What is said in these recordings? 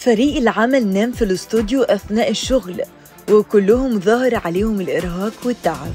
فريق العمل نام في الاستوديو أثناء الشغل وكلهم ظاهر عليهم الإرهاق والتعب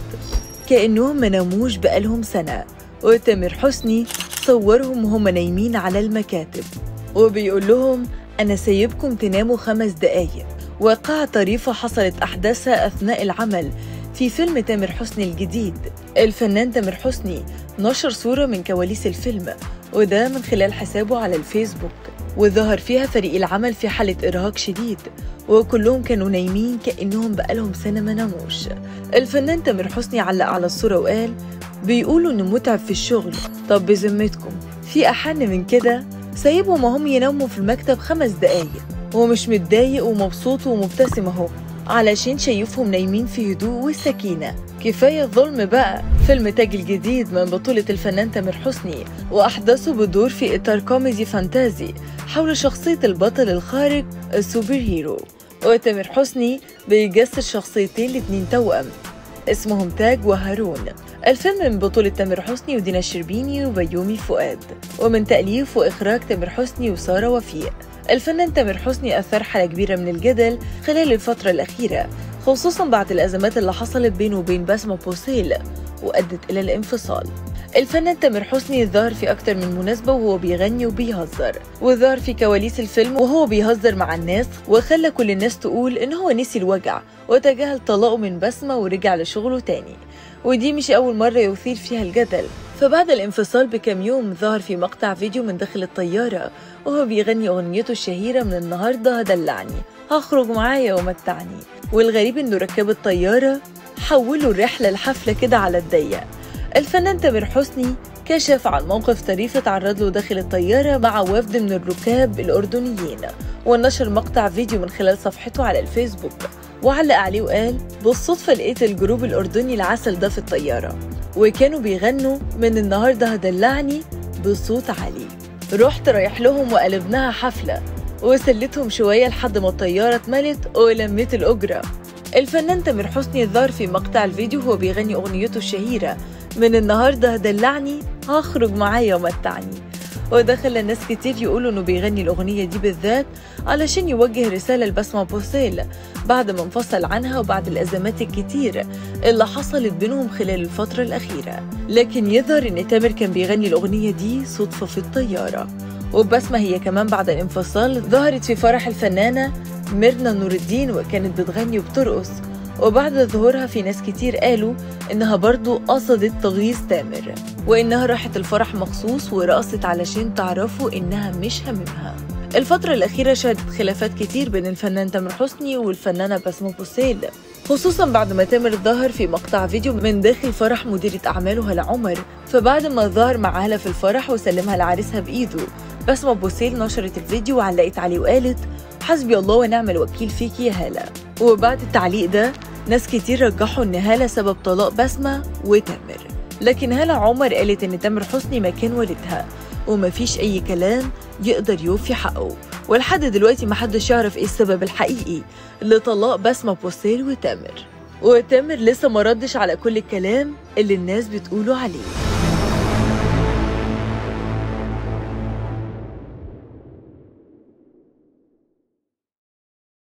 كأنهم ما ناموش بقالهم سنة وتامر حسني صورهم وهم نايمين على المكاتب وبيقول لهم أنا سايبكم تناموا خمس دقايق واقعة طريفة حصلت أحداثها أثناء العمل في فيلم تامر حسني الجديد الفنان تامر حسني نشر صورة من كواليس الفيلم وده من خلال حسابه على الفيسبوك وظهر فيها فريق العمل في حالة إرهاق شديد وكلهم كانوا نايمين كأنهم بقالهم سنة ما ناموش الفنان تامر حسني علق على الصورة وقال بيقولوا إنه متعب في الشغل طب بذمتكم في أحن من كده سايبهم وهم يناموا في المكتب خمس دقايق ومش متضايق ومبسوط ومبتسم اهو علشان شايفهم نايمين في هدوء وسكينة كفاية ظلم بقى فيلم تاج الجديد من بطولة الفنان تامر حسني وأحداثه بدور في إطار كوميدي فانتازي حول شخصية البطل الخارق السوبر هيرو وتامر حسني بيجسد شخصيتين لاتنين توأم اسمهم تاج وهارون الفيلم من بطولة تامر حسني ودينا الشربيني وبيومي فؤاد ومن تأليف وإخراج تامر حسني وسارة وفيق الفنان تامر حسني أثار حالة كبيرة من الجدل خلال الفترة الأخيرة خصوصا بعد الأزمات اللي حصلت بينه وبين بسمة بوسيل وأدت إلى الانفصال الفنان تامر حسني ظهر في أكتر من مناسبة وهو بيغني وبيهزر وظهر في كواليس الفيلم وهو بيهزر مع الناس وخلى كل الناس تقول إن هو نسي الوجع وتجاهل طلاقه من بسمة ورجع لشغله تاني ودي مش أول مرة يثير فيها الجدل فبعد الانفصال بكام يوم ظهر في مقطع فيديو من داخل الطيارة وهو بيغني أغنيته الشهيرة من النهاردة هدلعني هخرج معايا ومتعني والغريب إنه ركاب الطيارة حولوا الرحلة لحفلة كده على الضيق الفنان تامر حسني كشف عن موقف طريف اتعرض له داخل الطيارة مع وفد من الركاب الأردنيين ونشر مقطع فيديو من خلال صفحته على الفيسبوك وعلق عليه وقال بالصدفة لقيت الجروب الأردني العسل ده في الطيارة وكانوا بيغنوا من النهاردة هدلعني بصوت عالي رحت رايح لهم وقلبناها حفلة وسلتهم شوية لحد ما الطيارة اتملت ولميت الأجرة الفنان تامر حسني ظهر في مقطع الفيديو وهو بيغني أغنيته الشهيرة من النهاردة هدلعني هخرج معايا ومتعني وده خلى ناس كتير يقولوا انه بيغني الاغنيه دي بالذات علشان يوجه رساله لبسمه بوسيل بعد ما انفصل عنها وبعد الازمات الكتير اللي حصلت بينهم خلال الفتره الاخيره لكن يظهر ان تامر كان بيغني الاغنيه دي صدفه في الطياره وبسمة هي كمان بعد الانفصال ظهرت في فرح الفنانة ميرنا نور الدين وكانت بتغني وبترقص وبعد ظهورها في ناس كتير قالوا إنها برضو قصدت تغيظ تامر وإنها راحت الفرح مخصوص ورقصت علشان تعرفوا إنها مش هممها الفترة الأخيرة شهدت خلافات كتير بين الفنان تامر حسني والفنانة بسمة بوسيل خصوصا بعد ما تامر ظهر في مقطع فيديو من داخل فرح مديرة أعماله هلا عمر فبعد ما ظهر مع هلا في الفرح وسلمها لعريسها بإيده بسمة بوسيل نشرت الفيديو وعلقت عليه وقالت حسبي الله ونعم الوكيل فيكي يا هالة وبعد التعليق ده ناس كتير رجحوا ان هالة سبب طلاق بسمة وتامر لكن هالة عمر قالت ان تامر حسني مكان والدها ومفيش اي كلام يقدر يوفي حقه ولحد دلوقتي محدش يعرف ايه السبب الحقيقي لطلاق بسمة بوسيل وتامر وتامر لسه مردش على كل الكلام اللي الناس بتقوله عليه